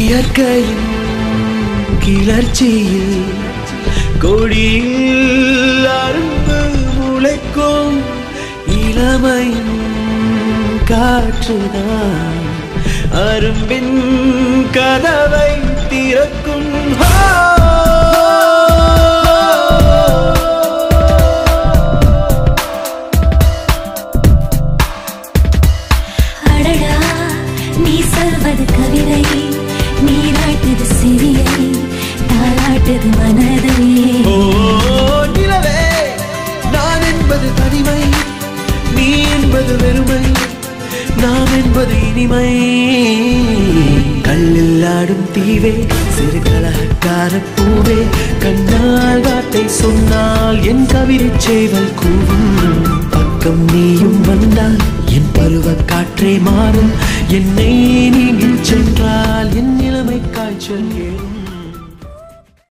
இயற்கையின் கிளர்ச்சியில் கொடியில் அரும்பு முளைக்கும் இளமையின் காற்றுதான் அரும்பின் கதவை திறக்கும் அடடா நீ சொல்வது கவிதை நீராட்டுது சிறியை தாளாட்டுது மனதை ஓ நிலவே நான் என்பது தனிமை நீ என்பது வெறுமை நாம் என்பது இனிமை கல்லில் ஆடும் தீவே சிறு கலகக்கார பூவே கண்ணால் வார்த்தை சொன்னால் என் கவிதை சேவல் கூவும் பக்கம் நீயும் வந்தால் என் பருவ காற்றே மாறும் என்னை நீங்கள் சென்றால் என் நிலைமை காய்ச்சல் ஏறும்